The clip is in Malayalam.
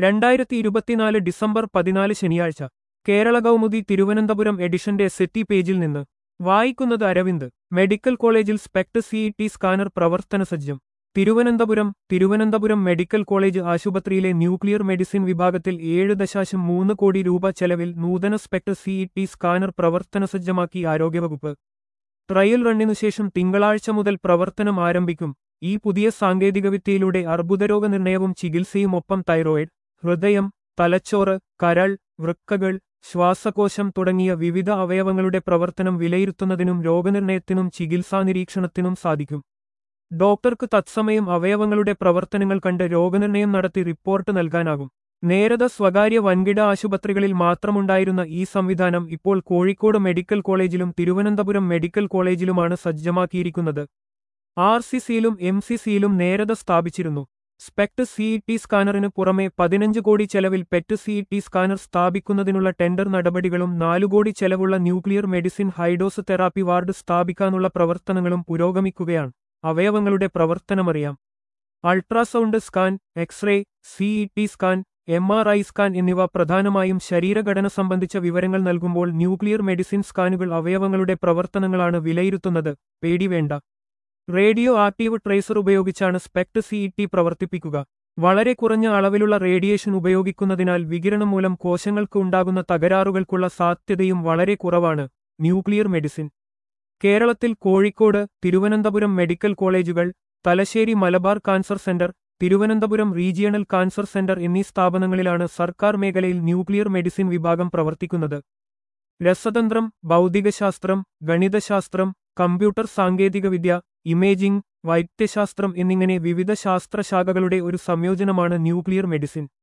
രണ്ടായിരത്തി ഇരുപത്തിനാല് ഡിസംബർ പതിനാല് ശനിയാഴ്ച കേരള കൗമുദി തിരുവനന്തപുരം എഡിഷന്റെ സെറ്റി പേജിൽ നിന്ന് വായിക്കുന്നത് അരവിന്ദ് മെഡിക്കൽ കോളേജിൽ സ്പെക്ട് സിഇ സ്കാനർ പ്രവർത്തനസജ്ജം തിരുവനന്തപുരം തിരുവനന്തപുരം മെഡിക്കൽ കോളേജ് ആശുപത്രിയിലെ ന്യൂക്ലിയർ മെഡിസിൻ വിഭാഗത്തിൽ ഏഴ് ദശാശം മൂന്ന് കോടി രൂപ ചെലവിൽ നൂതന സ്പെക്ട് സിഇ സ്കാനർ പ്രവർത്തനസജ്ജമാക്കി ആരോഗ്യവകുപ്പ് ട്രയൽ റണ്ണിനുശേഷം തിങ്കളാഴ്ച മുതൽ പ്രവർത്തനം ആരംഭിക്കും ഈ പുതിയ സാങ്കേതികവിദ്യയിലൂടെ അർബുദരോഗ നിർണയവും ചികിത്സയും ഒപ്പം തൈറോയിഡ് ഹൃദയം തലച്ചോറ് കരൾ വൃക്കകൾ ശ്വാസകോശം തുടങ്ങിയ വിവിധ അവയവങ്ങളുടെ പ്രവർത്തനം വിലയിരുത്തുന്നതിനും രോഗനിർണയത്തിനും ചികിത്സാ നിരീക്ഷണത്തിനും സാധിക്കും ഡോക്ടർക്ക് തത്സമയം അവയവങ്ങളുടെ പ്രവർത്തനങ്ങൾ കണ്ട് രോഗനിർണയം നടത്തി റിപ്പോർട്ട് നൽകാനാകും നേരത സ്വകാര്യ വൻകിട ആശുപത്രികളിൽ മാത്രമുണ്ടായിരുന്ന ഈ സംവിധാനം ഇപ്പോൾ കോഴിക്കോട് മെഡിക്കൽ കോളേജിലും തിരുവനന്തപുരം മെഡിക്കൽ കോളേജിലുമാണ് സജ്ജമാക്കിയിരിക്കുന്നത് ആർ സി സിയിലും എം സി സിയിലും നേരത സ്ഥാപിച്ചിരുന്നു സ്പെക്ട് സിഇ സ്കാനറിന് പുറമെ പതിനഞ്ച് കോടി ചെലവിൽ പെറ്റ് സിഇ സ്കാനർ സ്ഥാപിക്കുന്നതിനുള്ള ടെൻഡർ നടപടികളും നാലു കോടി ചെലവുള്ള nuclear medicine high dose therapy ward സ്ഥാപിക്കാനുള്ള പ്രവർത്തനങ്ങളും പുരോഗമിക്കുകയാണ് അവയവങ്ങളുടെ പ്രവർത്തനമറിയാം ultrasound scan X ray CT scan M R I scan എന്നിവ പ്രധാനമായും ശരീരഘടന സംബന്ധിച്ച വിവരങ്ങൾ നൽകുമ്പോൾ ന്യൂക്ലിയർ മെഡിസിൻ സ്കാനുകൾ അവയവങ്ങളുടെ പ്രവർത്തനങ്ങളാണ് വിലയിരുത്തുന്നത് പേടിവേണ്ട റേഡിയോ ആക്റ്റീവ് ട്രേസർ ഉപയോഗിച്ചാണ് സ്പെക്ട് സിഇ പ്രവർത്തിപ്പിക്കുക വളരെ കുറഞ്ഞ അളവിലുള്ള റേഡിയേഷൻ ഉപയോഗിക്കുന്നതിനാൽ വികിരണം മൂലം കോശങ്ങൾക്ക് ഉണ്ടാകുന്ന തകരാറുകൾക്കുള്ള സാധ്യതയും വളരെ കുറവാണ് ന്യൂക്ലിയർ മെഡിസിൻ കേരളത്തിൽ കോഴിക്കോട് തിരുവനന്തപുരം മെഡിക്കൽ കോളേജുകൾ Thalassery Malabar cancer centre Thiruvananthapuram regional cancer centre എന്നീ സ്ഥാപനങ്ങളിലാണ് സർക്കാർ മേഖലയിൽ ന്യൂക്ലിയർ മെഡിസിൻ വിഭാഗം പ്രവർത്തിക്കുന്നത് രസതന്ത്രം ഭൗതികശാസ്ത്രം ഗണിതശാസ്ത്രം കമ്പ്യൂട്ടർ സാങ്കേതികവിദ്യ ഇമേജിംഗ് വൈദ്യശാസ്ത്രം എന്നിങ്ങനെ വിവിധ ശാസ്ത്രശാഖകളുടെ ഒരു സംയോജനമാണ് ന്യൂക്ലിയർ മെഡിസിൻ